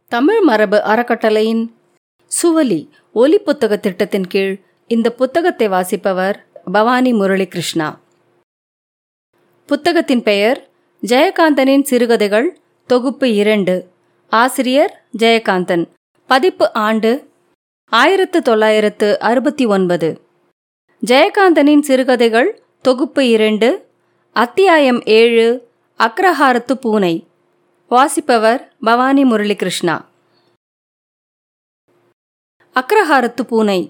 தமிழ் மரபு அறக்கட்டளையின் சுவலி ஒலி புத்தக திட்டத்தின் கீழ் இந்த புத்தகத்தை வாசிப்பவர் பவானி முரளி கிருஷ்ணா புத்தகத்தின் பெயர் ஜெயகாந்தனின் சிறுகதைகள் தொகுப்பு இரண்டு ஆசிரியர் ஜெயகாந்தன் பதிப்பு ஆண்டு ஆயிரத்து தொள்ளாயிரத்து அறுபத்தி ஒன்பது ஜெயகாந்தனின் சிறுகதைகள் தொகுப்பு இரண்டு அத்தியாயம் ஏழு அக்ரஹாரத்து பூனை வாசிப்பவர் பவானி முரளிகிருஷ்ணா அக்ரஹாரத்து பூனை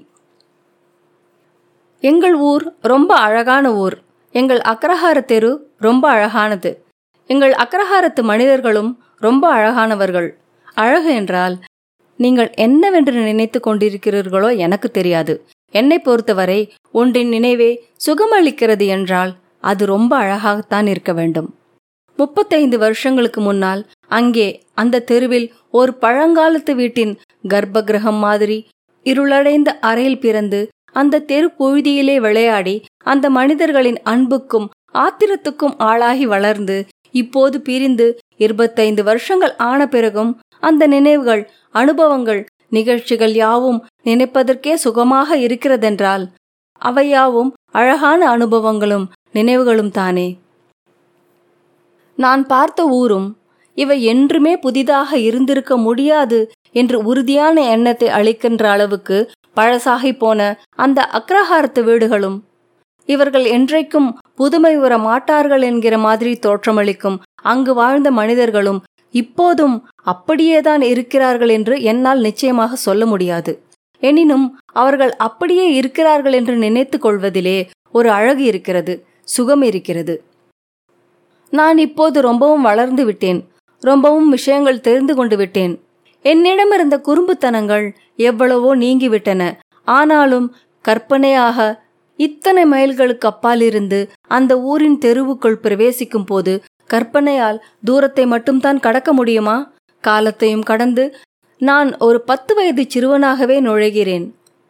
எங்கள் ஊர் ரொம்ப அழகான ஊர் எங்கள் அக்ரஹார தெரு ரொம்ப அழகானது எங்கள் அக்ரஹாரத்து மனிதர்களும் ரொம்ப அழகானவர்கள் அழகு என்றால் நீங்கள் என்னவென்று நினைத்து கொண்டிருக்கிறீர்களோ எனக்கு தெரியாது என்னை பொறுத்தவரை ஒன்றின் நினைவே சுகமளிக்கிறது என்றால் அது ரொம்ப அழகாகத்தான் இருக்க வேண்டும் முப்பத்தைந்து வருஷங்களுக்கு முன்னால் அங்கே அந்த தெருவில் ஒரு பழங்காலத்து வீட்டின் கர்ப்ப கிரகம் மாதிரி இருளடைந்த அறையில் பிறந்து அந்த தெரு பொழுதியிலே விளையாடி அந்த மனிதர்களின் அன்புக்கும் ஆத்திரத்துக்கும் ஆளாகி வளர்ந்து இப்போது பிரிந்து இருபத்தைந்து வருஷங்கள் ஆன பிறகும் அந்த நினைவுகள் அனுபவங்கள் நிகழ்ச்சிகள் யாவும் நினைப்பதற்கே சுகமாக இருக்கிறதென்றால் அவையாவும் அழகான அனுபவங்களும் நினைவுகளும் தானே நான் பார்த்த ஊரும் இவை என்றுமே புதிதாக இருந்திருக்க முடியாது என்று உறுதியான எண்ணத்தை அளிக்கின்ற அளவுக்கு பழசாகி போன அந்த அக்ரஹாரத்து வீடுகளும் இவர்கள் என்றைக்கும் புதுமை உற மாட்டார்கள் என்கிற மாதிரி தோற்றமளிக்கும் அங்கு வாழ்ந்த மனிதர்களும் இப்போதும் அப்படியேதான் இருக்கிறார்கள் என்று என்னால் நிச்சயமாக சொல்ல முடியாது எனினும் அவர்கள் அப்படியே இருக்கிறார்கள் என்று நினைத்து கொள்வதிலே ஒரு அழகு இருக்கிறது சுகம் இருக்கிறது நான் இப்போது ரொம்பவும் வளர்ந்து விட்டேன் ரொம்பவும் விஷயங்கள் தெரிந்து கொண்டு விட்டேன் என்னிடம் இருந்த குறும்புத்தனங்கள் எவ்வளவோ நீங்கிவிட்டன ஆனாலும் கற்பனையாக இத்தனை மைல்களுக்கு அப்பால் இருந்து அந்த ஊரின் தெருவுக்குள் பிரவேசிக்கும் போது கற்பனையால் தூரத்தை மட்டும்தான் கடக்க முடியுமா காலத்தையும் கடந்து நான் ஒரு பத்து வயது சிறுவனாகவே நுழைகிறேன்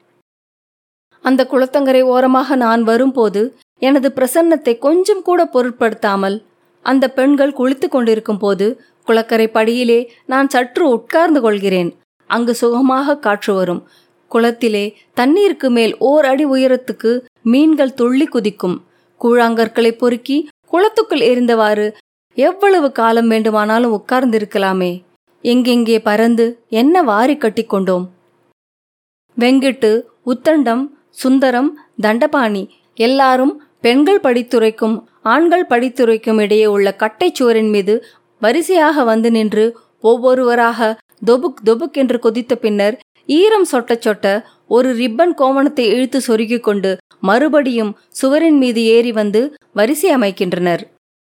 அந்த குளத்தங்கரை ஓரமாக நான் வரும்போது எனது பிரசன்னத்தை கொஞ்சம் கூட பொருட்படுத்தாமல் அந்த பெண்கள் குளித்து கொண்டிருக்கும் போது குளக்கரை படியிலே நான் சற்று உட்கார்ந்து கொள்கிறேன் அங்கு சுகமாக காற்று வரும் குளத்திலே தண்ணீருக்கு மேல் ஓர் அடி உயரத்துக்கு மீன்கள் துள்ளி குதிக்கும் கூழாங்கற்களை பொறுக்கி குளத்துக்குள் எரிந்தவாறு எவ்வளவு காலம் வேண்டுமானாலும் உட்கார்ந்திருக்கலாமே எங்கெங்கே பறந்து என்ன வாரி கட்டி கொண்டோம் வெங்கிட்டு உத்தண்டம் சுந்தரம் தண்டபாணி எல்லாரும் பெண்கள் படித்துரைக்கும் ஆண்கள் படித்துரைக்கும் இடையே உள்ள கட்டைச்சுவரின் மீது வரிசையாக வந்து நின்று ஒவ்வொருவராக தொபுக் தொபுக் என்று கொதித்த பின்னர் ஈரம் சொட்ட சொட்ட ஒரு ரிப்பன் கோவணத்தை இழுத்து சொருகிக் கொண்டு மறுபடியும் சுவரின் மீது ஏறி வந்து வரிசை அமைக்கின்றனர்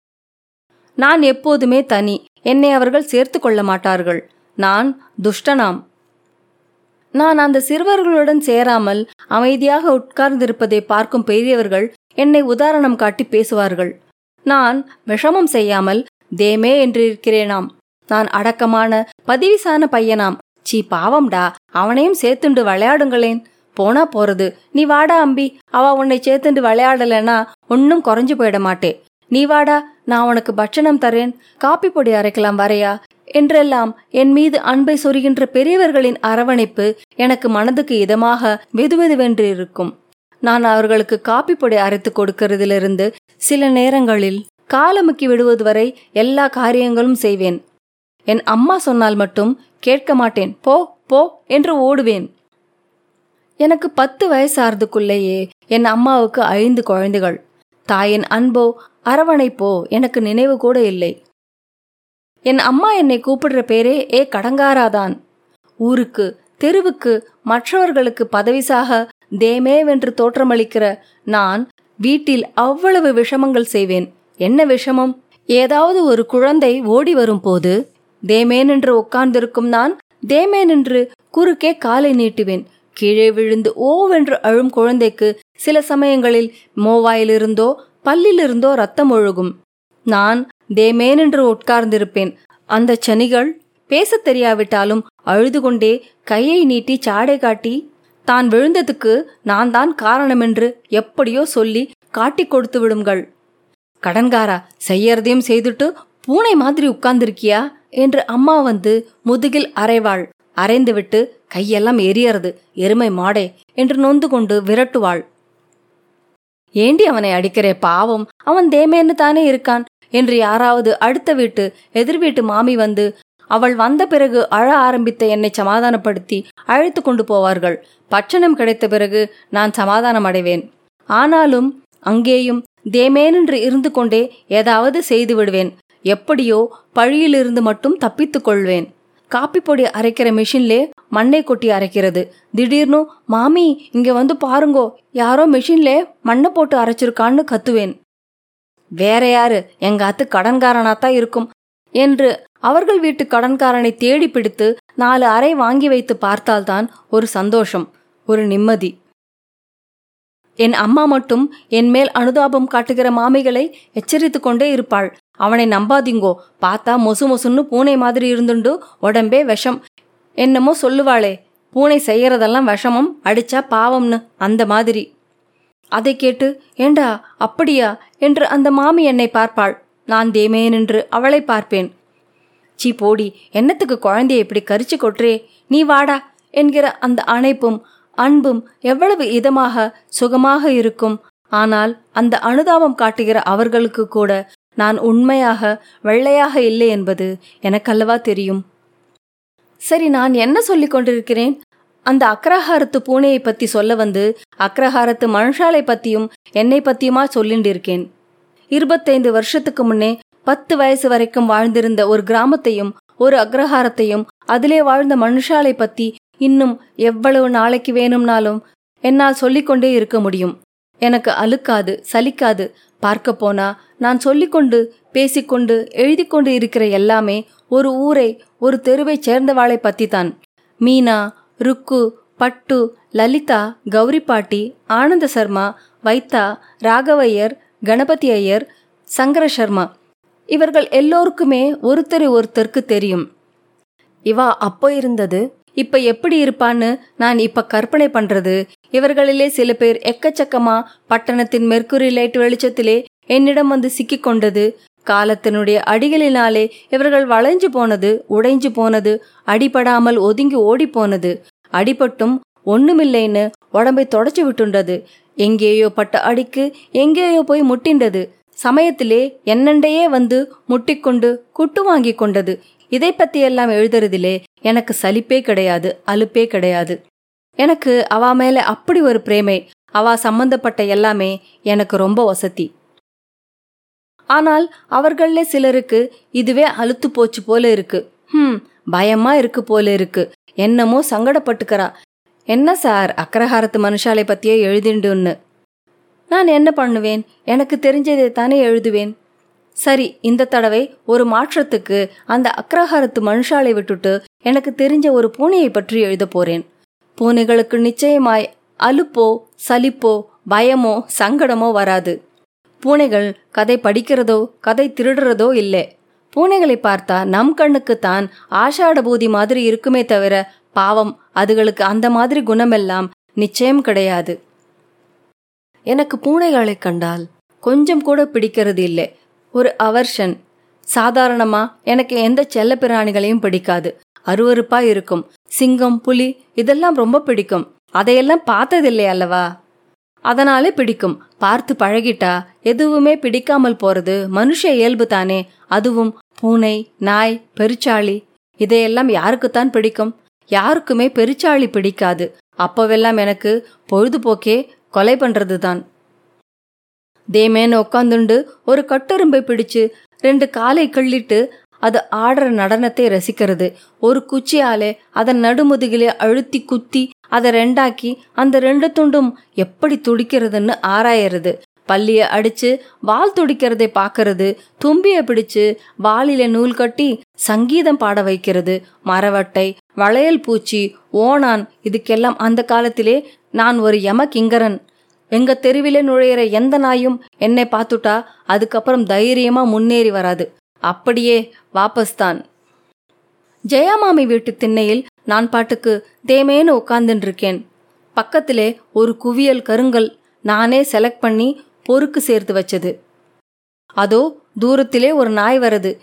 நான் எப்போதுமே தனி என்னை அவர்கள் சேர்த்து கொள்ள மாட்டார்கள் நான் துஷ்டனாம் நான் அந்த சிறுவர்களுடன் சேராமல் அமைதியாக உட்கார்ந்திருப்பதை பார்க்கும் பெரியவர்கள் என்னை உதாரணம் காட்டி பேசுவார்கள் நான் விஷமம் செய்யாமல் தேமே என்று இருக்கிறேனாம் நான் அடக்கமான பதிவிசான பையனாம் சீ பாவம்டா அவனையும் சேர்த்துண்டு விளையாடுங்களேன் போனா போறது நீ வாடா அம்பி அவ உன்னை சேர்த்துண்டு விளையாடலன்னா ஒன்னும் குறைஞ்சு போயிட மாட்டே நீ வாடா நான் உனக்கு பட்சணம் தரேன் காப்பி பொடி அரைக்கலாம் வரையா என்றெல்லாம் என் மீது அன்பை சொருகின்ற பெரியவர்களின் அரவணைப்பு எனக்கு மனதுக்கு இதமாக வெதுவெதுவென்று இருக்கும் நான் அவர்களுக்கு காப்பி பொடி அரைத்து கொடுக்கறதிலிருந்து சில நேரங்களில் காலமுக்கி விடுவது வரை எல்லா காரியங்களும் செய்வேன் என் அம்மா சொன்னால் மட்டும் கேட்க மாட்டேன் போ போ என்று ஓடுவேன் எனக்கு பத்து வயசாறதுக்குள்ளேயே என் அம்மாவுக்கு ஐந்து குழந்தைகள் தாயின் அன்போ அரவணைப்போ எனக்கு நினைவு கூட இல்லை என் அம்மா என்னை கூப்பிடுற பேரே ஏ கடங்காராதான் ஊருக்கு தெருவுக்கு மற்றவர்களுக்கு பதவிசாக தேமேவென்று தோற்றமளிக்கிற நான் வீட்டில் அவ்வளவு விஷமங்கள் செய்வேன் என்ன விஷமம் ஏதாவது ஒரு குழந்தை ஓடி வரும் போது தேமேனென்று உட்கார்ந்திருக்கும் நான் தேமேனென்று குறுக்கே காலை நீட்டுவேன் கீழே விழுந்து ஓவென்று அழும் குழந்தைக்கு சில சமயங்களில் மோவாயிலிருந்தோ பல்லிலிருந்தோ ரத்தம் ஒழுகும் நான் தேமேனென்று உட்கார்ந்திருப்பேன் அந்த சனிகள் பேசத் தெரியாவிட்டாலும் அழுது கொண்டே கையை நீட்டி சாடை காட்டி தான் விழுந்ததுக்கு நான் தான் காரணமென்று எப்படியோ சொல்லி காட்டிக் கொடுத்து விடுங்கள் கடன்காரா செய்யறதையும் செய்துட்டு பூனை மாதிரி உட்கார்ந்திருக்கியா என்று அம்மா வந்து முதுகில் அரைவாள் அரைந்துவிட்டு கையெல்லாம் எரியறது எருமை மாடே என்று நொந்து கொண்டு விரட்டுவாள் ஏண்டி அவனை அடிக்கிறே பாவம் அவன் தேமேன்னு தானே இருக்கான் என்று யாராவது அடுத்த வீட்டு எதிர் வீட்டு மாமி வந்து அவள் வந்த பிறகு அழ ஆரம்பித்த என்னை சமாதானப்படுத்தி அழைத்து கொண்டு போவார்கள் பட்சணம் கிடைத்த பிறகு நான் சமாதானம் அடைவேன் ஆனாலும் அங்கேயும் தேமேனென்று இருந்து கொண்டே ஏதாவது செய்து விடுவேன் எப்படியோ பழியிலிருந்து மட்டும் தப்பித்துக் கொள்வேன் காப்பி பொடி அரைக்கிற மிஷின்லே மண்ணை கொட்டி அரைக்கிறது திடீர்னு மாமி இங்க வந்து பாருங்கோ யாரோ மிஷின்லே மண்ணை போட்டு அரைச்சிருக்கான்னு கத்துவேன் வேற யாரு எங்க அத்து கடன்காரனாத்தான் இருக்கும் என்று அவர்கள் வீட்டு கடன்காரனை தேடி பிடித்து நாலு அறை வாங்கி வைத்து பார்த்தால்தான் ஒரு சந்தோஷம் ஒரு நிம்மதி என் அம்மா மட்டும் என் மேல் அனுதாபம் காட்டுகிற மாமிகளை எச்சரித்துக் கொண்டே இருப்பாள் அவனை நம்பாதீங்கோ பார்த்தா மொசு மொசுன்னு பூனை மாதிரி இருந்துண்டு உடம்பே விஷம் என்னமோ சொல்லுவாளே பூனை செய்யறதெல்லாம் விஷமம் அடிச்சா பாவம்னு அந்த மாதிரி அதை கேட்டு ஏண்டா அப்படியா என்று அந்த மாமி என்னை பார்ப்பாள் நான் தேமேன் என்று அவளை பார்ப்பேன் சீ போடி என்னத்துக்கு குழந்தைய இப்படி கரிச்சு கொட்டுறே நீ வாடா என்கிற அந்த அணைப்பும் அன்பும் எவ்வளவு இதமாக சுகமாக இருக்கும் ஆனால் அந்த அனுதாபம் காட்டுகிற அவர்களுக்கு கூட நான் உண்மையாக வெள்ளையாக இல்லை என்பது எனக்கல்லவா தெரியும் சரி நான் என்ன சொல்லிக் கொண்டிருக்கிறேன் அந்த அக்ரஹாரத்து பூனையை பத்தி சொல்ல வந்து அக்ரஹாரத்து மனுஷாலை பத்தியும் என்னை பத்தியுமா சொல்லிட்டு இருக்கேன் இருபத்தைந்து வருஷத்துக்கு முன்னே பத்து வயசு வரைக்கும் வாழ்ந்திருந்த ஒரு கிராமத்தையும் ஒரு அக்ரஹாரத்தையும் அதிலே வாழ்ந்த மனுஷாலை பத்தி இன்னும் எவ்வளவு நாளைக்கு வேணும்னாலும் என்னால் சொல்லிக்கொண்டே இருக்க முடியும் எனக்கு அலுக்காது சலிக்காது பார்க்க போனா நான் சொல்லிக்கொண்டு பேசிக்கொண்டு எழுதி கொண்டு இருக்கிற எல்லாமே ஒரு ஊரை ஒரு தெருவைச் சேர்ந்தவாளை பத்தித்தான் மீனா ருக்கு பட்டு லலிதா கௌரி பாட்டி ஆனந்த சர்மா வைத்தா ராகவையர் கணபதி ஐயர் சங்கர சர்மா இவர்கள் எல்லோருக்குமே ஒருத்தர் ஒருத்தருக்கு தெரியும் இவா அப்போ இருந்தது இப்ப எப்படி இருப்பான்னு நான் இப்ப கற்பனை பண்றது இவர்களிலே சில பேர் எக்கச்சக்கமா பட்டணத்தின் மெர்க்குரி லைட் வெளிச்சத்திலே என்னிடம் வந்து சிக்கிக் கொண்டது காலத்தினுடைய அடிகளினாலே இவர்கள் வளைஞ்சு போனது உடைஞ்சு போனது அடிபடாமல் ஒதுங்கி ஓடி போனது அடிபட்டும் ஒண்ணுமில்லைன்னு உடம்பை தொடச்சு விட்டுண்டது எங்கேயோ பட்ட அடிக்கு எங்கேயோ போய் முட்டிண்டது சமயத்திலே என்னண்டையே வந்து முட்டிக்கொண்டு குட்டு வாங்கி கொண்டது இதை பத்தியெல்லாம் எழுதுறதிலே எனக்கு சலிப்பே கிடையாது அலுப்பே கிடையாது எனக்கு அவ மேல அப்படி ஒரு பிரேமை அவ சம்பந்தப்பட்ட எல்லாமே எனக்கு ரொம்ப வசதி ஆனால் அவர்கள சிலருக்கு இதுவே அழுத்து போச்சு போல இருக்கு ஹம் பயமா இருக்கு போல இருக்கு என்னமோ சங்கடப்பட்டுக்கிறா என்ன சார் அக்ரஹாரத்து மனுஷாலை பத்தியே எழுதிண்டுன்னு நான் என்ன பண்ணுவேன் எனக்கு தெரிஞ்சதை தானே எழுதுவேன் சரி இந்த தடவை ஒரு மாற்றத்துக்கு அந்த அக்ரஹாரத்து மனுஷாலை விட்டுட்டு எனக்கு தெரிஞ்ச ஒரு பூனையை பற்றி எழுத போறேன் பூனைகளுக்கு நிச்சயமாய் அலுப்போ சலிப்போ பயமோ சங்கடமோ வராது பூனைகள் கதை படிக்கிறதோ கதை திருடுறதோ இல்லை பூனைகளை பார்த்தா நம் கண்ணுக்குத்தான் ஆஷாட பூதி மாதிரி இருக்குமே தவிர பாவம் அதுகளுக்கு அந்த மாதிரி குணமெல்லாம் நிச்சயம் கிடையாது எனக்கு பூனைகளை கண்டால் கொஞ்சம் கூட பிடிக்கிறது இல்லை ஒரு அவர்ஷன் சாதாரணமா எனக்கு எந்த செல்ல பிராணிகளையும் பிடிக்காது அருவருப்பா இருக்கும் சிங்கம் புலி இதெல்லாம் ரொம்ப பிடிக்கும் அதையெல்லாம் பார்த்ததில்லை அல்லவா அதனாலே பிடிக்கும் பார்த்து பழகிட்டா எதுவுமே பிடிக்காமல் போறது மனுஷ இயல்பு தானே அதுவும் பூனை நாய் பெருச்சாளி இதையெல்லாம் யாருக்குத்தான் பிடிக்கும் யாருக்குமே பெருச்சாளி பிடிக்காது அப்போவெல்லாம் எனக்கு பொழுதுபோக்கே கொலை பண்றதுதான் தேமேன்னு உட்காந்துண்டு ஒரு கட்டெரும்பை பிடிச்சு ரெண்டு காலை கிள்ளிட்டு அது ஆடுற நடனத்தை ரசிக்கிறது ஒரு குச்சியாலே அதன் நடுமுதுகிலே அழுத்தி குத்தி அதை ரெண்டாக்கி அந்த ரெண்டு துண்டும் எப்படி துடிக்கிறதுன்னு ஆராயறது பள்ளிய அடிச்சு வால் துடிக்கிறதை பார்க்கறது தும்பிய பிடிச்சு வாளில நூல் கட்டி சங்கீதம் பாட வைக்கிறது மரவட்டை வளையல் பூச்சி ஓணான் இதுக்கெல்லாம் அந்த காலத்திலே நான் ஒரு யம கிங்கரன் எங்க தெருவிலே நுழையிற எந்த நாயும் என்னை பார்த்துட்டா அதுக்கப்புறம் தைரியமா முன்னேறி வராது அப்படியே வாபஸ் தான் ஜெயாமாமி வீட்டு திண்ணையில் நான் பாட்டுக்கு தேமேன்னு உட்கார்ந்துட்டு இருக்கேன் பக்கத்திலே ஒரு குவியல் கருங்கல் நானே செலக்ட் பண்ணி பொறுக்கு சேர்த்து வச்சது அதோ தூரத்திலே ஒரு நாய் வருது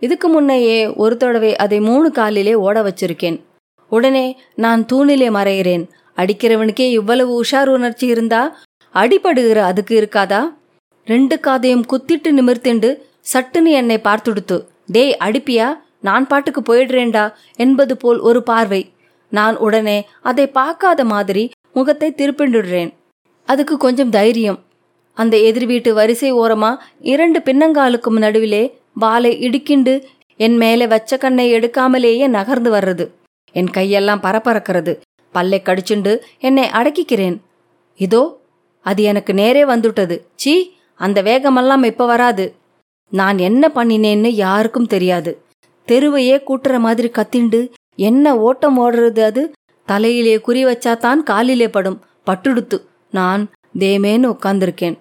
இதுக்கு முன்னையே ஒரு தடவை அதை மூணு காலிலே ஓட வச்சிருக்கேன் உடனே நான் தூணிலே மறைகிறேன் அடிக்கிறவனுக்கே இவ்வளவு உஷார் உணர்ச்சி இருந்தா அடிபடுகிற அதுக்கு இருக்காதா ரெண்டு காதையும் குத்திட்டு நிமிர்த்திண்டு சட்டுன்னு என்னை பார்த்துடுத்து டேய் அடிப்பியா நான் பாட்டுக்கு போயிடுறேன்டா என்பது போல் ஒரு பார்வை நான் உடனே அதை பார்க்காத மாதிரி முகத்தை திருப்பிண்டுடுறேன் அதுக்கு கொஞ்சம் தைரியம் அந்த எதிர் வீட்டு வரிசை ஓரமா இரண்டு பின்னங்காலுக்கும் நடுவிலே வாலை இடுக்கிண்டு என் மேலே வச்ச கண்ணை எடுக்காமலேயே நகர்ந்து வர்றது என் கையெல்லாம் பரபரக்கிறது பல்லை கடிச்சுண்டு என்னை அடக்கிக்கிறேன் இதோ அது எனக்கு நேரே வந்துட்டது சீ அந்த வேகமெல்லாம் இப்ப வராது நான் என்ன பண்ணினேன்னு யாருக்கும் தெரியாது தெருவையே கூட்டுற மாதிரி கத்திண்டு என்ன ஓட்டம் ஓடுறது அது தலையிலே குறி வச்சாதான் காலிலே படும் பட்டுடுத்து நான் தேமேன்னு உட்கார்ந்திருக்கேன்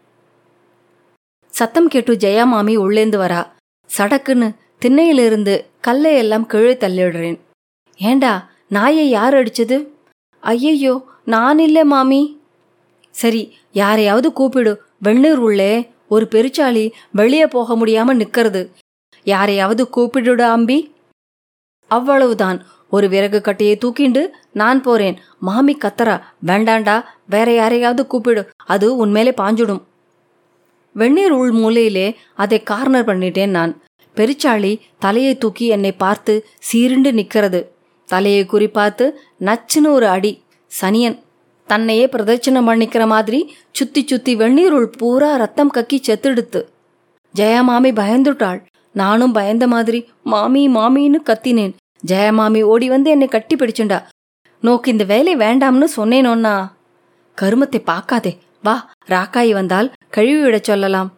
சத்தம் கேட்டு ஜெயா மாமி உள்ளேந்து வரா சடக்குன்னு திண்ணையிலிருந்து கல்லையெல்லாம் கீழே தள்ளிடுறேன் ஏண்டா நாயை யார் அடிச்சது ஐயையோ நான் இல்லை மாமி சரி யாரையாவது கூப்பிடு வெண்ணீர் உள்ளே ஒரு பெருச்சாளி வெளியே போக முடியாம நிக்கிறது யாரையாவது கூப்பிடுடா அம்பி அவ்வளவுதான் ஒரு விறகு கட்டையை தூக்கிண்டு நான் போறேன் மாமி கத்தரா வேண்டாண்டா வேற யாரையாவது கூப்பிடு அது உன்மேலே பாஞ்சுடும் வெந்நீர் உள் மூலையிலே அதை கார்னர் பண்ணிட்டேன் நான் பெருச்சாளி தலையை தூக்கி என்னை பார்த்து சீருண்டு நிக்கிறது தலையை குறிப்பாத்து நச்சுன்னு ஒரு அடி சனியன் தன்னையே பிரதட்சணம் பண்ணிக்கிற மாதிரி சுத்தி சுத்தி வெந்நீருள் பூரா ரத்தம் கக்கி செத்துடுத்து ஜெயமாமி பயந்துட்டாள் நானும் பயந்த மாதிரி மாமி மாமின்னு கத்தினேன் ஜெயமாமி ஓடி வந்து என்னை கட்டி பிடிச்சுண்டா நோக்கு இந்த வேலை வேண்டாம்னு சொன்னேனோன்னா கருமத்தை பார்க்காதே வா ராக்காயி வந்தால் கழுவி விடச் சொல்லலாம்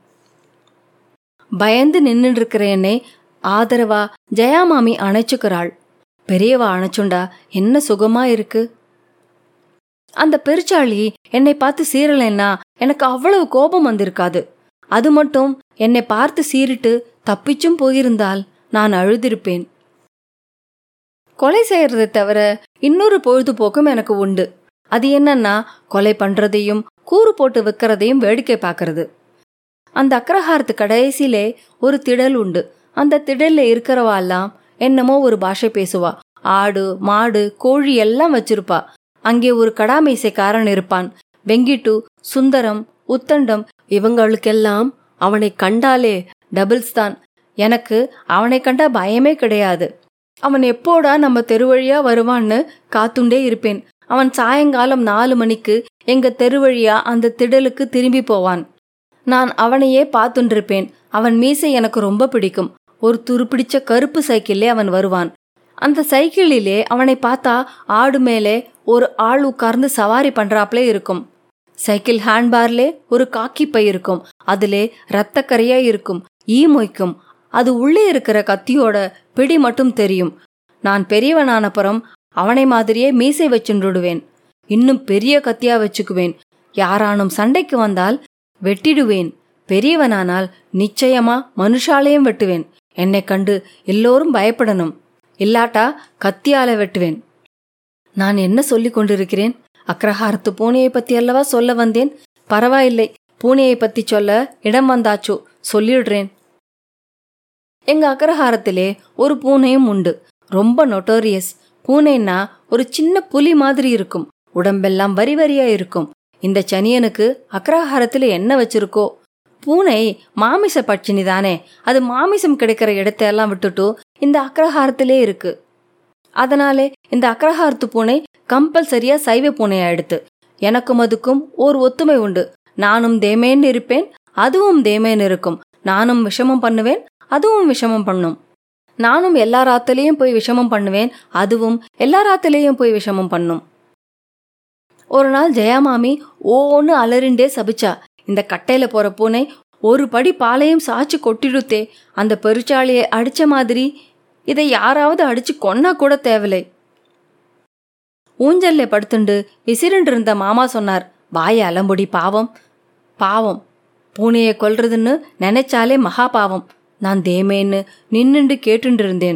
பயந்து நின்னுட்டு இருக்கிற என்னை ஆதரவா ஜெயாமாமி அணைச்சுக்கிறாள் பெரியவா அணைச்சுண்டா என்ன சுகமா இருக்கு அந்த பெருச்சாளி என்னை பார்த்து சீரலைன்னா எனக்கு அவ்வளவு கோபம் வந்திருக்காது அது மட்டும் என்னை பார்த்து சீரிட்டு தப்பிச்சும் போயிருந்தால் நான் அழுதிருப்பேன் கொலை செய்யறதை தவிர இன்னொரு பொழுதுபோக்கும் எனக்கு உண்டு அது என்னன்னா கொலை பண்றதையும் கூறு போட்டு விற்கிறதையும் வேடிக்கை பார்க்கறது அந்த அக்ரஹாரத்து கடைசியிலே ஒரு திடல் உண்டு அந்த திடல்ல இருக்கிறவாலாம் என்னமோ ஒரு பாஷை பேசுவா ஆடு மாடு கோழி எல்லாம் வச்சிருப்பா அங்கே ஒரு கடாமீசைக்காரன் இருப்பான் வெங்கிட்டு சுந்தரம் உத்தண்டம் இவங்களுக்கெல்லாம் அவனை கண்டாலே டபுள்ஸ் தான் எனக்கு அவனை கண்டா பயமே கிடையாது அவன் எப்போடா நம்ம தெருவழியா வருவான்னு காத்துண்டே இருப்பேன் அவன் சாயங்காலம் நாலு மணிக்கு எங்க தெருவழியா அந்த திடலுக்கு திரும்பி போவான் நான் அவனையே பார்த்துண்டிருப்பேன் அவன் மீசை எனக்கு ரொம்ப பிடிக்கும் ஒரு துருப்பிடிச்ச கருப்பு சைக்கிளே அவன் வருவான் அந்த சைக்கிளிலே அவனை பார்த்தா ஆடு மேலே ஒரு ஆள் உட்கார்ந்து சவாரி பண்றாப்லே இருக்கும் சைக்கிள் ஹேண்ட்பார்லே ஒரு காக்கி பை இருக்கும் அதிலே ரத்தக்கரையா இருக்கும் ஈ மொய்க்கும் அது உள்ளே இருக்கிற கத்தியோட பிடி மட்டும் தெரியும் நான் பெரியவனானப்புறம் அவனை மாதிரியே மீசை வச்சுண்டுடுவேன் இன்னும் பெரிய கத்தியா வச்சுக்குவேன் யாரானும் சண்டைக்கு வந்தால் வெட்டிடுவேன் பெரியவனானால் நிச்சயமா மனுஷாலையும் வெட்டுவேன் என்னை கண்டு எல்லோரும் பயப்படணும் இல்லாட்டா கத்தியால வெட்டுவேன் நான் என்ன சொல்லிக் கொண்டிருக்கிறேன் அக்ரஹாரத்து பூனையை பத்தி அல்லவா சொல்ல வந்தேன் பரவாயில்லை பூனையை பத்தி சொல்ல இடம் வந்தாச்சோ சொல்லிடுறேன் எங்க அக்ரஹாரத்திலே ஒரு பூனையும் உண்டு ரொம்ப நொட்டோரியஸ் பூனைன்னா ஒரு சின்ன புலி மாதிரி இருக்கும் உடம்பெல்லாம் வரி வரியா இருக்கும் இந்த சனியனுக்கு அக்ரஹாரத்துல என்ன வச்சிருக்கோ பூனை மாமிச பட்சினி தானே அது மாமிசம் கிடைக்கிற இடத்தையெல்லாம் விட்டுட்டு இந்த அக்ரஹாரத்திலே இருக்கு அதனாலே இந்த அக்ரஹாரத்து பூனை கம்பல்சரியா சைவ பூனையா எடுத்து எனக்கும் அதுக்கும் ஓர் ஒத்துமை உண்டு நானும் தேமேன்னு இருப்பேன் அதுவும் தேமேன்னு இருக்கும் நானும் விஷமம் பண்ணுவேன் அதுவும் விஷமம் பண்ணும் நானும் எல்லா ராத்திலையும் போய் விஷமம் பண்ணுவேன் அதுவும் எல்லா ராத்திலையும் போய் விஷமம் பண்ணும் ஒரு நாள் ஜெயாமாமி ஓன்னு அலறிண்டே சபிச்சா இந்த கட்டையில போற பூனை ஒரு படி பாலையும் சாச்சு கொட்டிடுத்தே அந்த பெருச்சாளியை அடிச்ச மாதிரி இதை யாராவது அடிச்சு கொன்னா கூட தேவலை ஊஞ்சல்ல படுத்துண்டு விசிறிண்டு இருந்த மாமா சொன்னார் வாய அலம்புடி பாவம் பாவம் பூனையை கொல்றதுன்னு நினைச்சாலே மகா பாவம் நான் தேமேன்னு நின்னுண்டு கேட்டுண்டு இருந்தேன்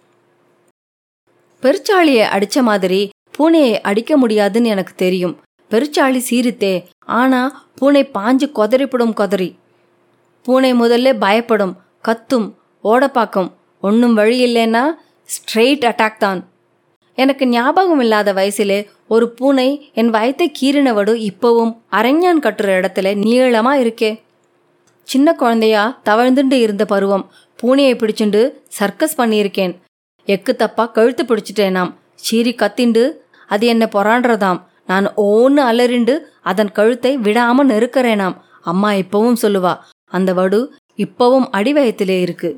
பெருச்சாளியை அடிச்ச மாதிரி பூனையை அடிக்க முடியாதுன்னு எனக்கு தெரியும் பெருச்சாளி சீரித்தே ஆனா பூனை பாஞ்சு கொதறிப்படும் கொதறி பூனை முதல்ல பயப்படும் கத்தும் ஓட பார்க்கும் ஒன்றும் வழி இல்லைன்னா ஸ்ட்ரெயிட் அட்டாக் தான் எனக்கு ஞாபகம் இல்லாத வயசிலே ஒரு பூனை என் வயத்தை கீறினவடு இப்பவும் அரஞ்சான் கட்டுற இடத்துல நீளமா இருக்கே சின்ன குழந்தையா தவழ்ந்துட்டு இருந்த பருவம் பூனையை பிடிச்சுண்டு சர்க்கஸ் பண்ணியிருக்கேன் எக்கு தப்பா கழுத்து பிடிச்சிட்டேனாம் சீறி கத்திண்டு அது என்ன பொறான்றதாம் நான் ஓன்னு அலறிண்டு அதன் கழுத்தை விடாம நெருக்கறேனாம் அம்மா இப்பவும் சொல்லுவா அந்த வடு இப்பவும் அடிவயத்திலே இருக்கு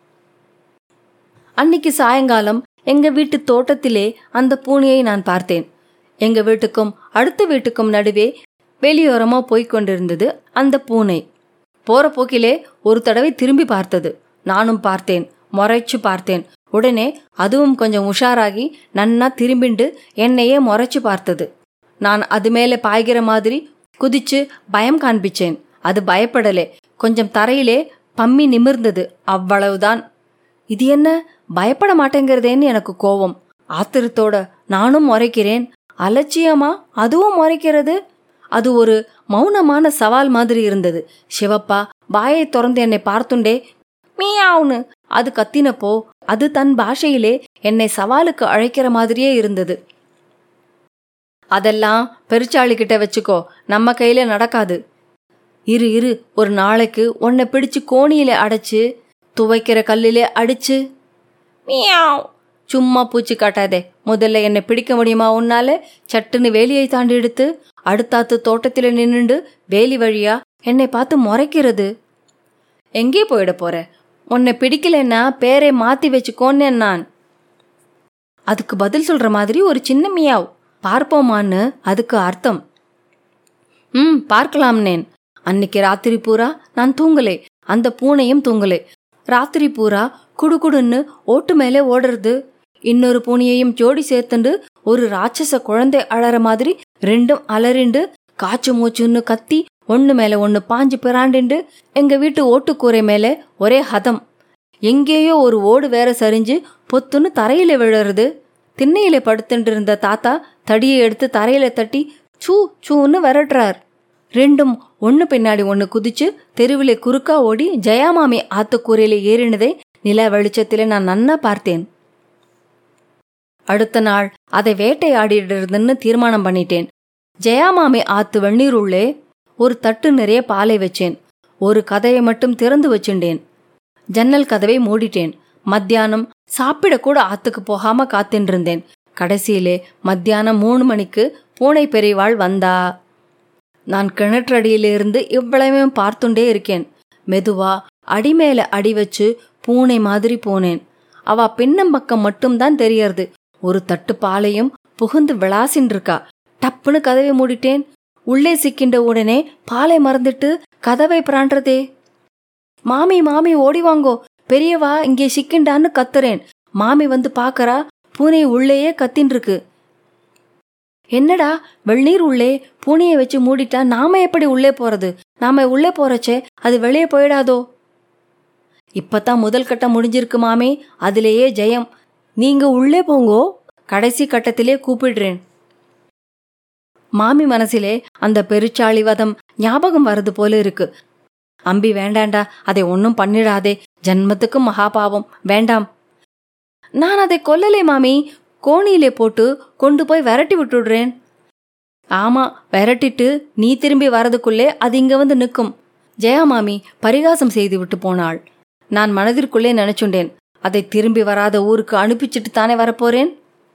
அன்னைக்கு சாயங்காலம் எங்க வீட்டு தோட்டத்திலே அந்த பூனையை நான் பார்த்தேன் எங்க வீட்டுக்கும் அடுத்த வீட்டுக்கும் நடுவே வெளியோரமா போய்க் கொண்டிருந்தது அந்த பூனை போற போக்கிலே ஒரு தடவை திரும்பி பார்த்தது நானும் பார்த்தேன் முறைச்சு பார்த்தேன் உடனே அதுவும் கொஞ்சம் உஷாராகி நன்னா திரும்பிண்டு என்னையே முறைச்சு பார்த்தது நான் அது மேலே பாய்கிற மாதிரி குதிச்சு பயம் காண்பிச்சேன் அது பயப்படலே கொஞ்சம் தரையிலே பம்மி நிமிர்ந்தது அவ்வளவுதான் இது என்ன பயப்பட மாட்டேங்கிறதேன்னு எனக்கு கோவம் ஆத்திரத்தோட நானும் முறைக்கிறேன் அலட்சியமா அதுவும் முறைக்கிறது அது ஒரு மௌனமான சவால் மாதிரி இருந்தது சிவப்பா வாயை திறந்து என்னை பார்த்துண்டே மீயாவுன்னு அது கத்தினப்போ அது தன் பாஷையிலே என்னை சவாலுக்கு அழைக்கிற மாதிரியே இருந்தது அதெல்லாம் பெருச்சாளி கிட்ட வச்சுக்கோ நம்ம கையில நடக்காது இரு இரு ஒரு நாளைக்கு உன்னை பிடிச்சு கோணியில அடைச்சு துவைக்கிற கல்லிலே அடிச்சு மியாவ் சும்மா பூச்சி காட்டாதே முதல்ல என்னை பிடிக்க முடியுமா உன்னால சட்டுன்னு வேலியை தாண்டி எடுத்து அடுத்தாத்து தோட்டத்தில் நின்னுண்டு வேலி வழியா என்னை பார்த்து முறைக்கிறது எங்கே போயிட போற உன்னை பிடிக்கலன்னா பேரை மாத்தி வச்சுக்கோன்னு நான் அதுக்கு பதில் சொல்ற மாதிரி ஒரு சின்ன மியாவ் பார்ப்போமான்னு அதுக்கு அர்த்தம் ம் பார்க்கலாம்னேன் அன்னைக்கு ராத்திரி பூரா நான் தூங்கலே அந்த பூனையும் தூங்கலே ராத்திரி பூரா குடுகுடுன்னு ஓட்டு மேலே ஓடுறது இன்னொரு பூனையையும் ஜோடி சேர்த்துண்டு ஒரு ராட்சச குழந்தை அழற மாதிரி ரெண்டும் அலறிண்டு காச்சு மூச்சுன்னு கத்தி ஒண்ணு மேல ஒண்ணு பாஞ்சு பிராண்டிண்டு எங்க வீட்டு ஓட்டுக்கூரை மேலே ஒரே ஹதம் எங்கேயோ ஒரு ஓடு வேற சரிஞ்சு பொத்துன்னு தரையில விழறது திண்ணையில படுத்துட்டு இருந்த தாத்தா தடியை எடுத்து தரையில தட்டி சூ சூன்னு விரட்டுறார் ரெண்டும் ஒண்ணு பின்னாடி ஒண்ணு குதிச்சு தெருவிலே குறுக்கா ஓடி ஜெயாமாமி ஆத்துக்கூரையில ஏறினதை நில வெளிச்சத்திலே நான் நன்னா பார்த்தேன் அடுத்த நாள் அதை வேட்டையாடிடுறதுன்னு தீர்மானம் பண்ணிட்டேன் ஜெயாமாமி ஆத்து வெந்நீர் உள்ளே ஒரு தட்டு நிறைய பாலை வச்சேன் ஒரு கதையை மட்டும் திறந்து வச்சுட்டேன் ஜன்னல் கதவை மூடிட்டேன் மத்தியானம் சாப்பிடக்கூட ஆத்துக்கு போகாம காத்துட்டு இருந்தேன் கடைசியிலே மத்தியானம் மூணு மணிக்கு பூனை பெரியவாள் வந்தா நான் கிணற்றடியிலிருந்து இவ்வளவையும் பார்த்துண்டே இருக்கேன் மெதுவா அடி மேல அடி வச்சு பூனை மாதிரி போனேன் அவ பின்னம் பக்கம் மட்டும்தான் தெரியறது ஒரு தட்டு பாலையும் புகுந்து விளாசின் இருக்கா டப்புன்னு கதவை மூடிட்டேன் உள்ளே சிக்கின்ற உடனே பாலை மறந்துட்டு கதவை பிரான்றதே மாமி மாமி ஓடி வாங்கோ பெரியவா இங்கே சிக்கிண்டான்னு கத்துறேன் மாமி வந்து பாக்கறா பூனை உள்ளேயே கத்தின் இருக்கு என்னடா வெந்நீர் உள்ளே பூனையை வச்சு மூடிட்டா நாம எப்படி உள்ளே போறது நாம உள்ளே போறச்சே அது வெளியே போயிடாதோ இப்பதான் முதல் கட்டம் முடிஞ்சிருக்கு மாமி அதிலேயே ஜெயம் நீங்க உள்ளே போங்கோ கடைசி கட்டத்திலே கூப்பிடுறேன் மாமி மனசிலே அந்த பெருச்சாளி வதம் ஞாபகம் வரது போல இருக்கு அம்பி வேண்டாண்டா அதை ஒன்னும் பண்ணிடாதே ஜன்மத்துக்கும் மகாபாவம் வேண்டாம் நான் அதை கொல்லலே மாமி கோணியிலே போட்டு கொண்டு போய் விரட்டி விட்டுடுறேன் ஆமா விரட்டிட்டு நீ திரும்பி வரதுக்குள்ளே அது இங்க வந்து நிற்கும் ஜெயா மாமி பரிகாசம் செய்து விட்டு போனாள் நான் மனதிற்குள்ளே நினைச்சுண்டேன் அதை திரும்பி வராத ஊருக்கு அனுப்பிச்சிட்டு தானே வரப்போறேன்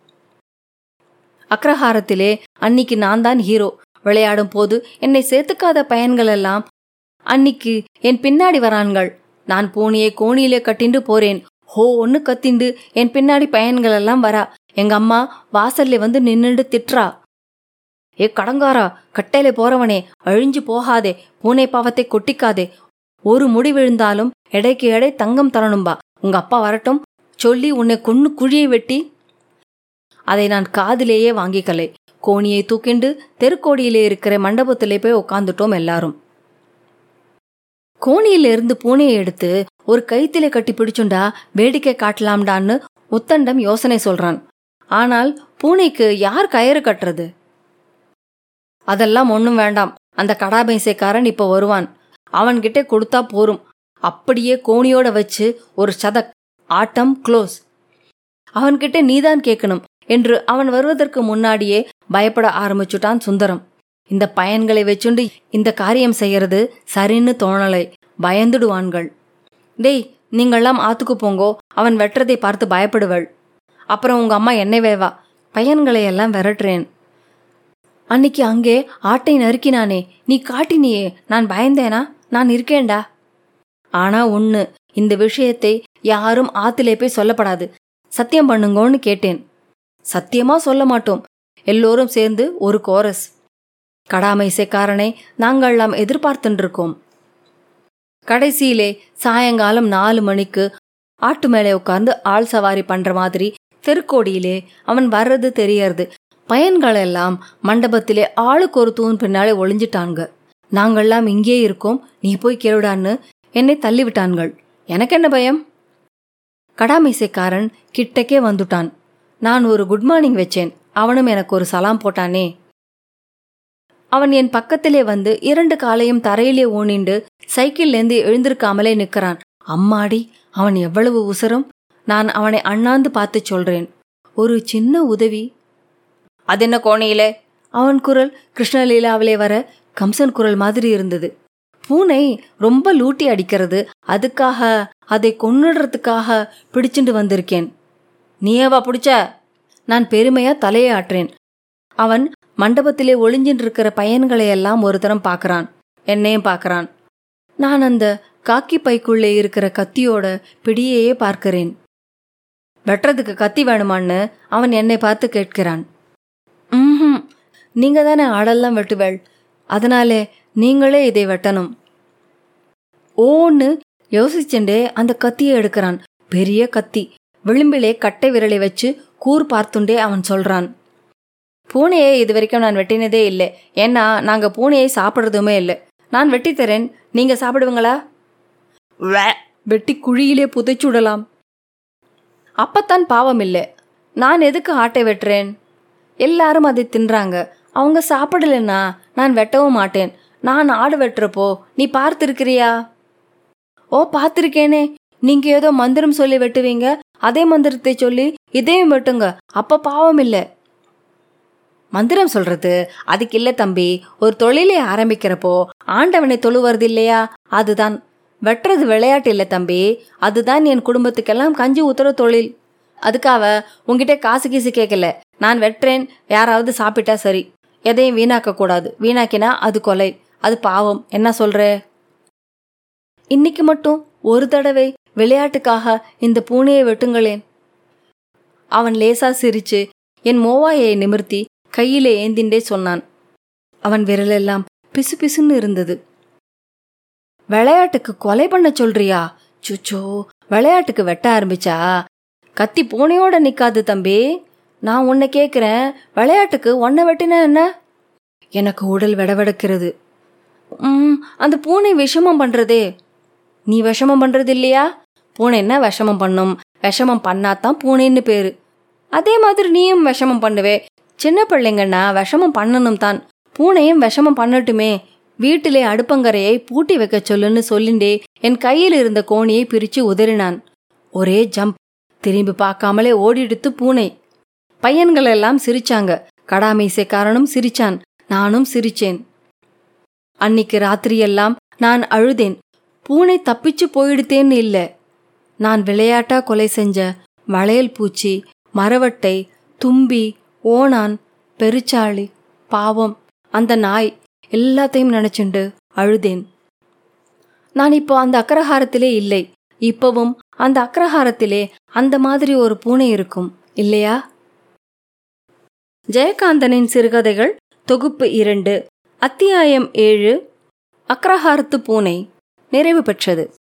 அக்ரஹாரத்திலே அன்னிக்கு நான் தான் ஹீரோ விளையாடும் போது என்னை சேர்த்துக்காத பையன்கள் எல்லாம் அன்னிக்கு என் பின்னாடி வரான்கள் நான் பூனையை கோணியிலே கட்டிண்டு போறேன் ஹோ ஒன்னு கத்திண்டு என் பின்னாடி பையன்கள் எல்லாம் வரா எங்க அம்மா வாசல்ல வந்து நின்னுண்டு திட்டுறா ஏ கடங்காரா கட்டையில போறவனே அழிஞ்சு போகாதே பூனை பாவத்தை கொட்டிக்காதே ஒரு முடி விழுந்தாலும் எடைக்கு எடை தங்கம் தரணும்பா உங்க அப்பா வரட்டும் சொல்லி உன்னை கொன்னு குழியை வெட்டி அதை நான் காதிலேயே வாங்கிக்கலை கோணியை தூக்கிண்டு தெருக்கோடியிலே இருக்கிற மண்டபத்திலே போய் உட்காந்துட்டோம் எல்லாரும் கோணியில இருந்து பூனையை எடுத்து ஒரு கைத்திலே கட்டி பிடிச்சுண்டா வேடிக்கை காட்டலாம்டான்னு உத்தண்டம் யோசனை சொல்றான் ஆனால் பூனைக்கு யார் கயிறு கட்டுறது அதெல்லாம் ஒன்றும் வேண்டாம் அந்த கடாபைசைக்காரன் இப்ப வருவான் அவன்கிட்ட கொடுத்தா போரும் அப்படியே கோணியோட வச்சு ஒரு சதக் ஆட்டம் க்ளோஸ் அவன்கிட்ட நீதான் கேட்கணும் என்று அவன் வருவதற்கு முன்னாடியே பயப்பட ஆரம்பிச்சுட்டான் சுந்தரம் இந்த பயன்களை வச்சுண்டு இந்த காரியம் செய்யறது சரின்னு தோணலை பயந்துடுவான்கள் டேய் நீங்கள்லாம் ஆத்துக்கு போங்கோ அவன் வெட்டுறதை பார்த்து பயப்படுவள் அப்புறம் உங்க அம்மா என்னை வேவா பையன்களை எல்லாம் விரட்டுறேன் அன்னைக்கு அங்கே ஆட்டை நறுக்கினானே நீ காட்டினியே நான் பயந்தேனா நான் இருக்கேன்டா ஆனா ஒண்ணு இந்த விஷயத்தை யாரும் ஆத்திலே போய் சொல்லப்படாது சத்தியம் பண்ணுங்கோன்னு கேட்டேன் சத்தியமா சொல்ல மாட்டோம் எல்லோரும் சேர்ந்து ஒரு கோரஸ் கடாமை இசைக்காரனை நாங்கள்லாம் எதிர்பார்த்துருக்கோம் கடைசியிலே சாயங்காலம் நாலு மணிக்கு ஆட்டு மேலே உட்கார்ந்து ஆள் சவாரி பண்ற மாதிரி தெருக்கோடியிலே அவன் வர்றது தெரியறது பையன்கள் எல்லாம் மண்டபத்திலே ஆளுக்கு ஒரு தூண் பின்னாலே ஒளிஞ்சிட்டாங்க நாங்கள்லாம் இங்கே இருக்கோம் நீ போய் கேளுடான்னு என்னை தள்ளிவிட்டான்கள் எனக்கு என்ன பயம் கடாமிசைக்காரன் கிட்டக்கே வந்துட்டான் நான் ஒரு குட் மார்னிங் வச்சேன் அவனும் எனக்கு ஒரு சலாம் போட்டானே அவன் என் பக்கத்திலே வந்து இரண்டு காலையும் தரையிலே ஊனிண்டு சைக்கிள்லேருந்து எழுந்திருக்காமலே நிற்கிறான் அம்மாடி அவன் எவ்வளவு உசரம் நான் அவனை அண்ணாந்து பார்த்து சொல்றேன் ஒரு சின்ன உதவி அதென்ன கோணையிலே அவன் குரல் கிருஷ்ணலீலாவிலே வர கம்சன் குரல் மாதிரி இருந்தது பூனை ரொம்ப லூட்டி அடிக்கிறது அதுக்காக அதை கொன்னுடுறதுக்காக பிடிச்சிட்டு வந்திருக்கேன் நீயவா பிடிச்ச நான் பெருமையா தலையை ஆட்டுறேன் அவன் மண்டபத்திலே ஒளிஞ்சின்னு இருக்கிற பையன்களை எல்லாம் ஒரு தரம் பார்க்கறான் என்னையும் பார்க்கறான் நான் அந்த காக்கி பைக்குள்ளே இருக்கிற கத்தியோட பிடியையே பார்க்கிறேன் வெட்டுறதுக்கு கத்தி வேணுமான்னு அவன் என்னை பார்த்து கேட்கிறான் ம் நீங்க தானே ஆடெல்லாம் வெட்டுவேள் அதனாலே நீங்களே இதை வெட்டணும் ஓன்னு யோசிச்சுண்டே அந்த கத்தியை எடுக்கிறான் பெரிய கத்தி விளிம்பிலே கட்டை விரலை வச்சு கூர் பார்த்துண்டே அவன் சொல்றான் பூனையை இது வரைக்கும் நான் வெட்டினதே இல்லை ஏன்னா நாங்க பூனையை சாப்பிட்றதுமே இல்லை நான் வெட்டித்தரேன் நீங்க சாப்பிடுவீங்களா வே வெட்டி குழியிலே புதைச்சுடலாம் அப்பத்தான் பாவம் இல்லை நான் எதுக்கு ஆட்டை வெட்டுறேன் எல்லாரும் அதை தின்றாங்க அவங்க சாப்பிடலன்னா நான் வெட்டவும் மாட்டேன் நான் ஆடு வெட்டுறப்போ நீ பார்த்திருக்கிறியா ஓ பார்த்திருக்கேனே நீங்க ஏதோ மந்திரம் சொல்லி வெட்டுவீங்க அதே மந்திரத்தை சொல்லி இதையும் வெட்டுங்க அப்ப பாவம் இல்லை மந்திரம் சொல்றது அதுக்கு இல்ல தம்பி ஒரு தொழிலை ஆரம்பிக்கிறப்போ ஆண்டவனை தொழுவது இல்லையா அதுதான் வெட்டுறது விளையாட்டு இல்லை தம்பி அதுதான் என் குடும்பத்துக்கெல்லாம் கஞ்சி ஊத்துற தொழில் அதுக்காக உங்ககிட்ட காசு கீசு கேட்கல நான் வெட்டுறேன் யாராவது சாப்பிட்டா சரி எதையும் வீணாக்க கூடாது வீணாக்கினா அது கொலை அது பாவம் என்ன சொல்ற இன்னைக்கு மட்டும் ஒரு தடவை விளையாட்டுக்காக இந்த பூனையை வெட்டுங்களேன் அவன் லேசா சிரிச்சு என் மோவாயை நிமிர்த்தி கையிலே ஏந்திண்டே சொன்னான் அவன் விரலெல்லாம் பிசு பிசுன்னு இருந்தது விளையாட்டுக்கு கொலை பண்ண சொல்றியா சுச்சோ விளையாட்டுக்கு வெட்ட ஆரம்பிச்சா கத்தி பூனையோட நிக்காது தம்பி நான் உன்னை கேக்குறேன் விளையாட்டுக்கு உன்னை வெட்டினா என்ன எனக்கு உடல் வெடவெடக்கிறது ம் அந்த பூனை விஷமம் பண்றதே நீ விஷமம் பண்றது இல்லையா பூனை என்ன விஷமம் பண்ணும் விஷமம் பண்ணாதான் பூனைன்னு பேரு அதே மாதிரி நீயும் விஷமம் பண்ணுவே சின்ன பிள்ளைங்கன்னா விஷமம் பண்ணணும் தான் பூனையும் விஷமம் பண்ணட்டுமே வீட்டிலே அடுப்பங்கரையை பூட்டி வைக்க சொல்லுன்னு சொல்லிண்டே என் கையில் இருந்த கோணியை பிரிச்சு உதறினான் ஒரே ஜம்ப் திரும்பி பார்க்காமலே ஓடிடுத்து பூனை பையன்கள் எல்லாம் சிரிச்சாங்க கடாமீசைக்காரனும் சிரிச்சான் நானும் சிரிச்சேன் அன்னிக்கு ராத்திரியெல்லாம் நான் அழுதேன் பூனை தப்பிச்சு போயிடுத்தேன்னு இல்ல நான் விளையாட்டா கொலை செஞ்ச வளையல் பூச்சி மரவட்டை தும்பி ஓணான் பெருச்சாளி பாவம் அந்த நாய் எல்லாத்தையும் நினைச்சுண்டு அழுதேன் நான் இப்போ அந்த அக்ரஹாரத்திலே இல்லை இப்பவும் அந்த அக்ரஹாரத்திலே அந்த மாதிரி ஒரு பூனை இருக்கும் இல்லையா ஜெயகாந்தனின் சிறுகதைகள் தொகுப்பு இரண்டு அத்தியாயம் ஏழு அக்ரஹாரத்து பூனை நிறைவு பெற்றது